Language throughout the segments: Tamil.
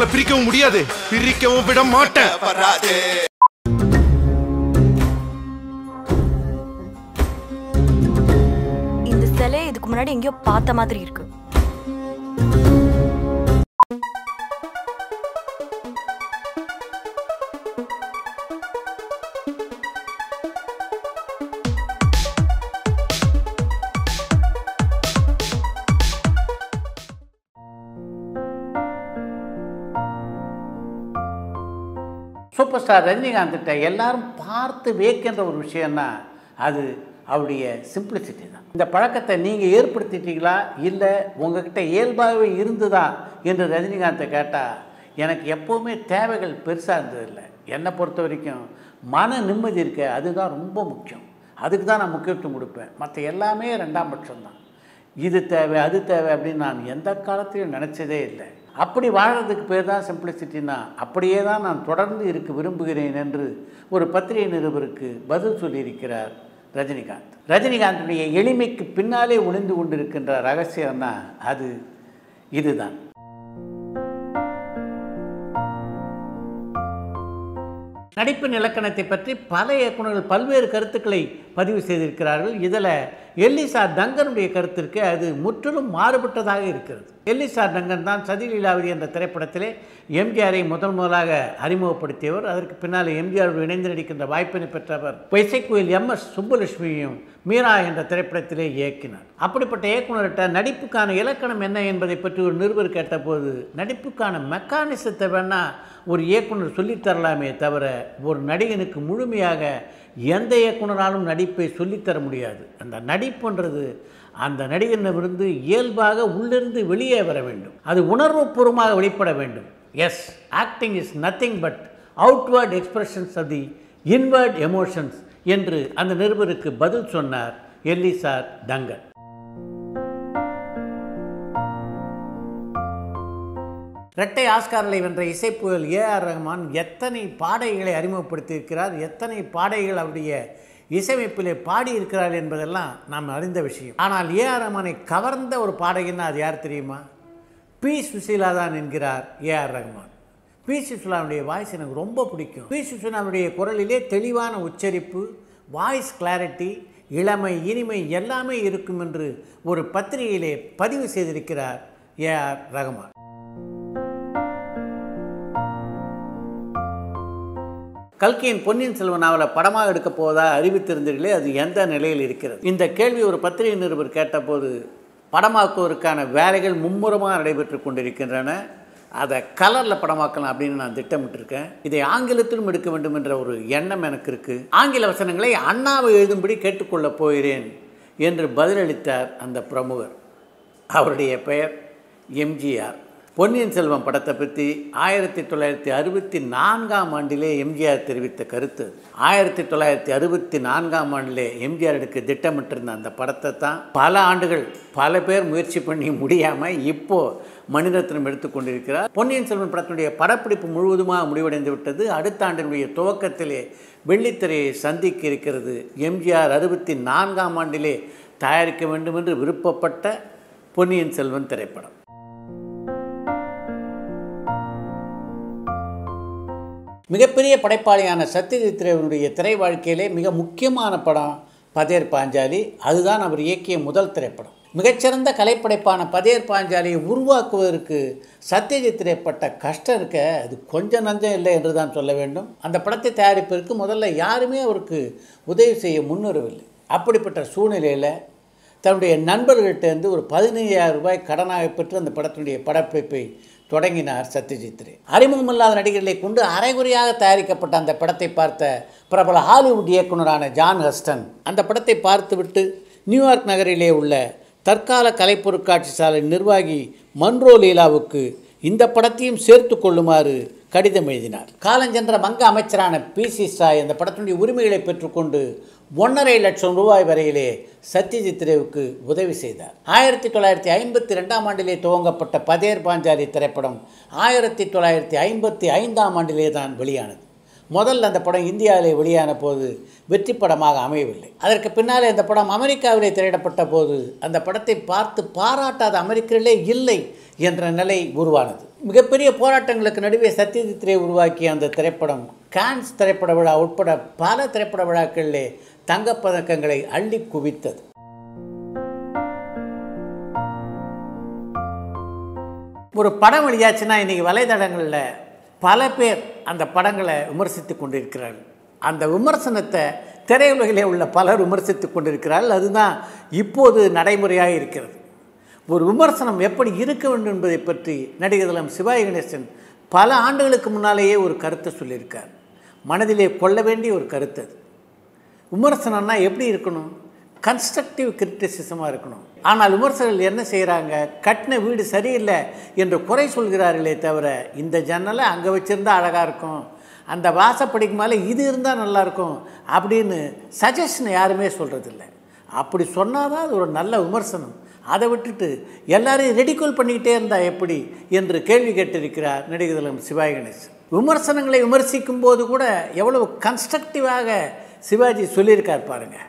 உங்களை பிரிக்கவும் முடியாது பிரிக்கவும் விட மாட்டேன் இந்த சிலையை இதுக்கு முன்னாடி எங்கேயோ பார்த்த மாதிரி இருக்கு சூப்பர் ஸ்டார் ரஜினிகாந்த்கிட்ட எல்லாரும் பார்த்து வியக்கின்ற ஒரு விஷயம்னா அது அவருடைய சிம்பிளிசிட்டி தான் இந்த பழக்கத்தை நீங்கள் ஏற்படுத்திட்டீங்களா இல்லை உங்ககிட்ட இயல்பாகவே இருந்துதா என்று ரஜினிகாந்தை கேட்டால் எனக்கு எப்போவுமே தேவைகள் பெருசாக இருந்ததில்லை என்னை பொறுத்த வரைக்கும் மன நிம்மதி இருக்க அதுதான் ரொம்ப முக்கியம் அதுக்கு தான் நான் முக்கியத்துவம் கொடுப்பேன் மற்ற எல்லாமே ரெண்டாம் பட்சம்தான் இது தேவை அது தேவை அப்படின்னு நான் எந்த காலத்திலும் நினச்சதே இல்லை அப்படி வாழறதுக்கு பேர் தான் சிம்பிளிசிட்டினா அப்படியே தான் நான் தொடர்ந்து இருக்க விரும்புகிறேன் என்று ஒரு பத்திரிகை நிருபருக்கு பதில் சொல்லியிருக்கிறார் ரஜினிகாந்த் ரஜினிகாந்துடைய எளிமைக்கு பின்னாலே ஒளிந்து கொண்டிருக்கின்ற ரகசியம்னா அது இதுதான் நடிப்பின் இலக்கணத்தை பற்றி பல இயக்குநர்கள் பல்வேறு கருத்துக்களை பதிவு செய்திருக்கிறார்கள் இதில் எல்லிசா டங்கனுடைய கருத்திற்கு அது முற்றிலும் மாறுபட்டதாக இருக்கிறது எல்லிசா டங்கன் தான் சதிலீலாவதி என்ற திரைப்படத்திலே எம்ஜிஆரை முதல் முதலாக அறிமுகப்படுத்தியவர் அதற்கு பின்னால் எம்ஜிஆரோடு இணைந்து நடிக்கின்ற வாய்ப்பினை பெற்றவர் இசைக்குயில் எம் எஸ் சுப்புலட்சுமியும் மீரா என்ற திரைப்படத்திலே இயக்கினார் அப்படிப்பட்ட இயக்குனர்கிட்ட நடிப்புக்கான இலக்கணம் என்ன என்பதை பற்றி ஒரு நிருபர் கேட்டபோது நடிப்புக்கான மெக்கானிசத்தை வேணால் ஒரு இயக்குனர் சொல்லித் தரலாமே தவிர ஒரு நடிகனுக்கு முழுமையாக எந்த இயக்குனராலும் நடிப்பை சொல்லித்தர முடியாது அந்த நடிப்புன்றது அந்த நடிகனிடமிருந்து இயல்பாக உள்ளிருந்து வெளியே வர வேண்டும் அது உணர்வுபூர்வமாக வெளிப்பட வேண்டும் yes acting is nothing but outward expressions of the inward emotions என்று அந்த நிருபருக்கு பதில் சொன்னார் எல்லிசார் டங்கன் இரட்டை ஆஸ்கார்களை வென்ற இசைப்புயல் ஏ ஆர் ரஹ்மான் எத்தனை பாடல்களை அறிமுகப்படுத்தியிருக்கிறார் எத்தனை பாடல்கள் அவருடைய இசையமைப்பிலே பாடியிருக்கிறார் என்பதெல்லாம் நாம் அறிந்த விஷயம் ஆனால் ஏ ஆர் ரஹ்மானை கவர்ந்த ஒரு பாடகின்னா அது யார் தெரியுமா பி சுசீலா தான் என்கிறார் ஏ ஆர் ரஹ்மான் பி சுசீலாவுடைய வாய்ஸ் எனக்கு ரொம்ப பிடிக்கும் பி சுசீலாவுடைய குரலிலே தெளிவான உச்சரிப்பு வாய்ஸ் கிளாரிட்டி இளமை இனிமை எல்லாமே இருக்கும் என்று ஒரு பத்திரிகையிலே பதிவு செய்திருக்கிறார் ஏ ஆர் ரஹ்மான் கல்கியின் பொன்னியின் செல்வன் நாவலை படமாக எடுக்கப் போவதாக அறிவித்திருந்தீர்களே அது எந்த நிலையில் இருக்கிறது இந்த கேள்வி ஒரு பத்திரிகை நிருபர் கேட்டபோது படமாக்குவதற்கான வேலைகள் மும்முரமாக நடைபெற்று கொண்டிருக்கின்றன அதை கலரில் படமாக்கலாம் அப்படின்னு நான் திட்டமிட்டிருக்கேன் இதை ஆங்கிலத்திலும் எடுக்க வேண்டும் என்ற ஒரு எண்ணம் எனக்கு இருக்குது ஆங்கில வசனங்களை அண்ணாவை எழுதும்படி கேட்டுக்கொள்ளப் போகிறேன் என்று பதிலளித்தார் அந்த பிரமுகர் அவருடைய பெயர் எம்ஜிஆர் பொன்னியின் செல்வன் படத்தை பற்றி ஆயிரத்தி தொள்ளாயிரத்தி அறுபத்தி நான்காம் ஆண்டிலே எம்ஜிஆர் தெரிவித்த கருத்து ஆயிரத்தி தொள்ளாயிரத்தி அறுபத்தி நான்காம் ஆண்டிலே எம்ஜிஆர் எடுக்க திட்டமிட்டிருந்த அந்த படத்தை தான் பல ஆண்டுகள் பல பேர் முயற்சி பண்ணி முடியாமல் இப்போ மணிரத்னம் எடுத்துக்கொண்டிருக்கிறார் பொன்னியின் செல்வன் படத்தினுடைய படப்பிடிப்பு முழுவதுமாக முடிவடைந்து விட்டது அடுத்த ஆண்டினுடைய துவக்கத்திலே வெள்ளித்திரையை சந்திக்க இருக்கிறது எம்ஜிஆர் அறுபத்தி நான்காம் ஆண்டிலே தயாரிக்க வேண்டும் என்று விருப்பப்பட்ட பொன்னியின் செல்வன் திரைப்படம் மிகப்பெரிய படைப்பாளியான சத்யஜித் ரேவனுடைய திரை வாழ்க்கையிலே மிக முக்கியமான படம் பதேர் பாஞ்சாலி அதுதான் அவர் இயக்கிய முதல் திரைப்படம் மிகச்சிறந்த கலைப்படைப்பான பதேர் பாஞ்சாலியை உருவாக்குவதற்கு சத்யஜித் ரே பட்ட கஷ்டம் இருக்க அது கொஞ்சம் நஞ்சம் இல்லை என்று தான் சொல்ல வேண்டும் அந்த படத்தை தயாரிப்பதற்கு முதல்ல யாருமே அவருக்கு உதவி செய்ய முன்வரவில்லை அப்படிப்பட்ட சூழ்நிலையில் தன்னுடைய நண்பர்கள்ட்டேருந்து ஒரு பதினைஞ்சாயிரம் ரூபாய் கடனாக பெற்று அந்த படத்தினுடைய படப்பிடிப்பை தொடங்கினார் சத்யஜித் ரே அறிமுகமில்லாத நடிகர்களை கொண்டு அரைகுறையாக தயாரிக்கப்பட்ட அந்த படத்தை பார்த்த பிரபல ஹாலிவுட் இயக்குனரான ஜான் ஹஸ்டன் அந்த படத்தை பார்த்துவிட்டு நியூயார்க் நகரிலே உள்ள தற்கால கலைப்பொருட்காட்சி சாலை நிர்வாகி மன்ரோ லீலாவுக்கு இந்த படத்தையும் சேர்த்து கொள்ளுமாறு கடிதம் எழுதினார் காலஞ்சென்ற மங்க அமைச்சரான பி சி சாய் அந்த படத்தினுடைய உரிமைகளை பெற்றுக்கொண்டு ஒன்றரை லட்சம் ரூபாய் வரையிலே சத்யஜித் ரேவுக்கு உதவி செய்தார் ஆயிரத்தி தொள்ளாயிரத்தி ஐம்பத்தி ரெண்டாம் ஆண்டிலே துவங்கப்பட்ட பதேர் பாஞ்சாலி திரைப்படம் ஆயிரத்தி தொள்ளாயிரத்தி ஐம்பத்தி ஐந்தாம் ஆண்டிலே தான் வெளியானது முதல்ல அந்த படம் இந்தியாவிலே வெளியான போது வெற்றி படமாக அமையவில்லை அதற்கு பின்னாலே அந்த படம் அமெரிக்காவிலே திரையிடப்பட்ட போது அந்த படத்தை பார்த்து பாராட்டாத அமெரிக்கர்களே இல்லை என்ற நிலை உருவானது மிகப்பெரிய போராட்டங்களுக்கு நடுவே சத்யஜித் ரே உருவாக்கிய அந்த திரைப்படம் கான்ஸ் திரைப்பட விழா உட்பட பல திரைப்பட விழாக்களிலே தங்கப்பதக்கங்களை அள்ளி குவித்தது ஒரு படம் வெளியாச்சுன்னா இன்றைக்கி வலைதளங்களில் பல பேர் அந்த படங்களை விமர்சித்து கொண்டிருக்கிறார்கள் அந்த விமர்சனத்தை திரையுலகிலே உள்ள பலர் விமர்சித்து கொண்டிருக்கிறார்கள் அதுதான் இப்போது நடைமுறையாக இருக்கிறது ஒரு விமர்சனம் எப்படி இருக்க வேண்டும் என்பதை பற்றி நடிகர் திலம் சிவாஜி கணேசன் பல ஆண்டுகளுக்கு முன்னாலேயே ஒரு கருத்தை சொல்லியிருக்கார் மனதிலே கொள்ள வேண்டிய ஒரு கருத்து அது விமர்சனம்னா எப்படி இருக்கணும் கன்ஸ்ட்ரக்டிவ் கிரிட்டிசிசமாக இருக்கணும் ஆனால் விமர்சகர்கள் என்ன செய்கிறாங்க கட்டின வீடு சரியில்லை என்று குறை சொல்கிறார்களே தவிர இந்த ஜன்னலை அங்கே வச்சுருந்தா அழகாக இருக்கும் அந்த வாசப்படிக்கு மேலே இது இருந்தால் நல்லாயிருக்கும் அப்படின்னு சஜஷன் யாருமே சொல்கிறதில்ல அப்படி சொன்னால் தான் அது ஒரு நல்ல விமர்சனம் அதை விட்டுட்டு எல்லாரையும் ரெடிகோல் பண்ணிக்கிட்டே இருந்தால் எப்படி என்று கேள்வி கேட்டிருக்கிறார் நடிகர் திலம் சிவாஜி கணேசன் விமர்சனங்களை விமர்சிக்கும் போது கூட எவ்வளவு கன்ஸ்ட்ரக்டிவாக சிவாஜி சொல்லியிருக்கார் பாருங்க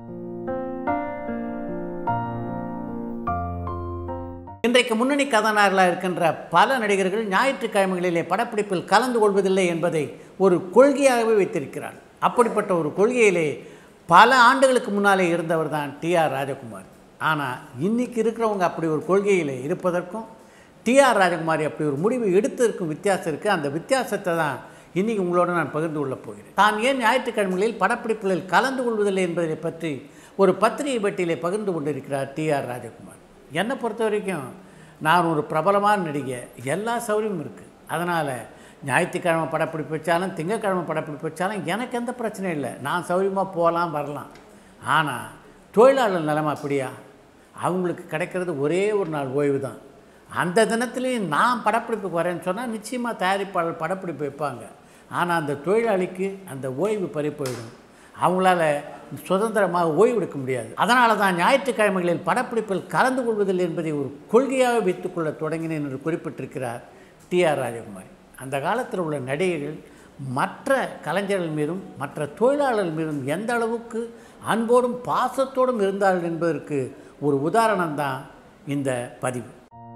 இன்றைக்கு முன்னணி கதாநாயகர்களாக இருக்கின்ற பல நடிகர்கள் ஞாயிற்றுக்கிழமைகளிலே படப்பிடிப்பில் கலந்து கொள்வதில்லை என்பதை ஒரு கொள்கையாகவே வைத்திருக்கிறார் அப்படிப்பட்ட ஒரு கொள்கையிலே பல ஆண்டுகளுக்கு முன்னாலே இருந்தவர் தான் டிஆர் ராஜகுமார் ஆனால் இன்னைக்கு இருக்கிறவங்க அப்படி ஒரு கொள்கையில் இருப்பதற்கும் டிஆர் ராஜகுமாரி அப்படி ஒரு முடிவு எடுத்ததற்கும் வித்தியாசம் இருக்குது அந்த வித்தியாசத்தை தான் இன்றைக்கி உங்களோட நான் பகிர்ந்து கொள்ளப் போகிறேன் தான் ஏன் ஞாயிற்றுக்கிழமைகளில் படப்பிடிப்புகளில் கலந்து கொள்வதில்லை என்பதை பற்றி ஒரு பத்திரிகை பட்டியலை பகிர்ந்து கொண்டிருக்கிறார் டிஆர் ராஜகுமார் என்னை பொறுத்த வரைக்கும் நான் ஒரு பிரபலமான நடிகை எல்லா சௌகரியமும் இருக்குது அதனால் ஞாயிற்றுக்கிழமை படப்பிடிப்பு வச்சாலும் திங்கக்கிழமை படப்பிடிப்பு வச்சாலும் எனக்கு எந்த பிரச்சனையும் இல்லை நான் சௌகரியமாக போகலாம் வரலாம் ஆனால் தொழிலாளர் நிலைமை அப்படியா அவங்களுக்கு கிடைக்கிறது ஒரே ஒரு நாள் ஓய்வு தான் அந்த தினத்துலேயும் நான் படப்பிடிப்புக்கு வரேன்னு சொன்னால் நிச்சயமாக தயாரிப்பாளர் படப்பிடிப்பு வைப்பாங்க ஆனால் அந்த தொழிலாளிக்கு அந்த ஓய்வு பறி போயிடும் அவங்களால சுதந்திரமாக ஓய்வு எடுக்க முடியாது அதனால தான் ஞாயிற்றுக்கிழமைகளில் படப்பிடிப்பில் கலந்து கொள்வதில்லை என்பதை ஒரு கொள்கையாக வைத்துக்கொள்ள தொடங்கினேன் என்று குறிப்பிட்டிருக்கிறார் டி ஆர் ராஜகுமாரி அந்த காலத்தில் உள்ள நடிகைகள் மற்ற கலைஞர்கள் மீதும் மற்ற தொழிலாளர்கள் மீதும் எந்த அளவுக்கு அன்போடும் பாசத்தோடும் இருந்தார்கள் என்பதற்கு ஒரு உதாரணம் தான் இந்த பதிவு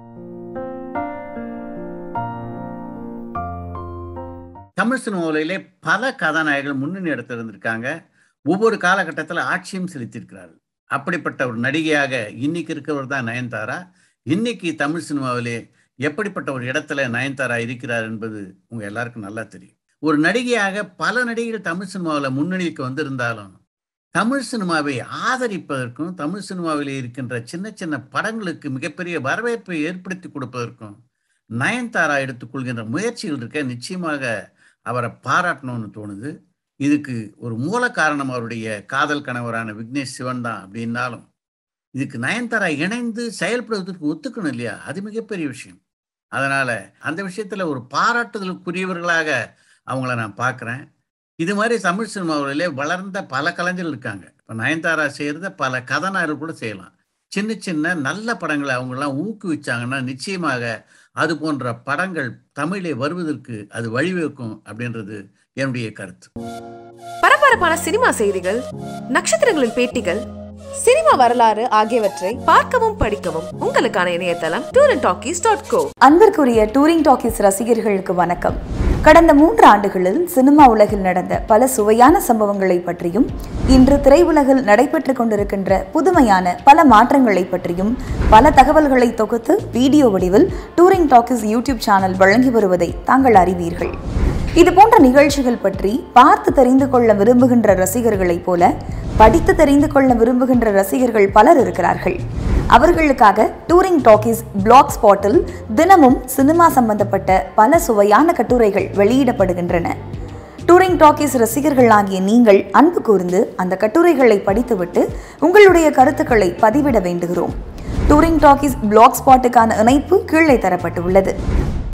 தமிழ் சினிமாவிலே பல கதாநாயகர்கள் முன்னணி இடத்துல இருந்திருக்காங்க ஒவ்வொரு காலகட்டத்தில் ஆட்சியும் செலுத்தியிருக்கிறார்கள் அப்படிப்பட்ட ஒரு நடிகையாக இன்னைக்கு இருக்கிறவர் தான் நயன்தாரா இன்னைக்கு தமிழ் சினிமாவிலே எப்படிப்பட்ட ஒரு இடத்துல நயன்தாரா இருக்கிறார் என்பது உங்க எல்லாருக்கும் நல்லா தெரியும் ஒரு நடிகையாக பல நடிகைகள் தமிழ் சினிமாவில் முன்னணிக்கு வந்திருந்தாலும் தமிழ் சினிமாவை ஆதரிப்பதற்கும் தமிழ் சினிமாவில் இருக்கின்ற சின்ன சின்ன படங்களுக்கு மிகப்பெரிய வரவேற்பை ஏற்படுத்தி கொடுப்பதற்கும் நயன்தாரா எடுத்துக்கொள்கின்ற முயற்சிகள் இருக்க நிச்சயமாக அவரை பாராட்டணும்னு தோணுது இதுக்கு ஒரு மூல காரணம் அவருடைய காதல் கணவரான விக்னேஷ் சிவன் தான் அப்படின்னாலும் இதுக்கு நயன்தாரா இணைந்து செயல்படுவதற்கு ஒத்துக்கணும் இல்லையா அது மிகப்பெரிய விஷயம் அதனால அந்த விஷயத்துல ஒரு பாராட்டுதலுக்குரியவர்களாக அவங்கள நான் பார்க்குறேன் இது மாதிரி தமிழ் சினிமாவிலே வளர்ந்த பல கலைஞர்கள் இருக்காங்க இப்போ நயன்தாரா செய்கிறத பல கதாநாயகர்கள் கூட செய்யலாம் சின்ன சின்ன நல்ல படங்களை அவங்கெல்லாம் ஊக்குவிச்சாங்கன்னா நிச்சயமாக அது போன்ற படங்கள் தமிழே வருவதற்கு அது வழிவகுக்கும் அப்படின்றது என்னுடைய கருத்து பரபரப்பான சினிமா செய்திகள் நட்சத்திரங்களின் பேட்டிகள் சினிமா வரலாறு ஆகியவற்றை பார்க்கவும் படிக்கவும் உங்களுக்கான இணையதளம் tour and talkies dot co அன்பிற்குரிய டூரிங் டாக்கீஸ் ரசிகர்களுக்கு வணக்கம் கடந்த மூன்று ஆண்டுகளில் சினிமா உலகில் நடந்த பல சுவையான சம்பவங்களை பற்றியும் இன்று திரையுலகில் நடைபெற்றுக் கொண்டிருக்கின்ற புதுமையான பல மாற்றங்களை பற்றியும் பல தகவல்களை தொகுத்து வீடியோ வடிவில் டூரிங் டாக்கீஸ் யூடியூப் சேனல் வழங்கி வருவதை தாங்கள் அறிவீர்கள் இது போன்ற நிகழ்ச்சிகள் பற்றி பார்த்து தெரிந்து கொள்ள விரும்புகின்ற ரசிகர்களைப் போல படித்து தெரிந்து கொள்ள விரும்புகின்ற ரசிகர்கள் பலர் இருக்கிறார்கள் அவர்களுக்காக டூரிங் டாக்கீஸ் பிளாக் ஸ்பாட்டில் தினமும் சினிமா சம்பந்தப்பட்ட பல சுவையான கட்டுரைகள் வெளியிடப்படுகின்றன டூரிங் டாக்கீஸ் ரசிகர்களாகிய நீங்கள் அன்பு கூர்ந்து அந்த கட்டுரைகளை படித்துவிட்டு உங்களுடைய கருத்துக்களை பதிவிட வேண்டுகிறோம் டூரிங் டாக்கீஸ் பிளாக் ஸ்பாட்டுக்கான இணைப்பு கீழே தரப்பட்டுள்ளது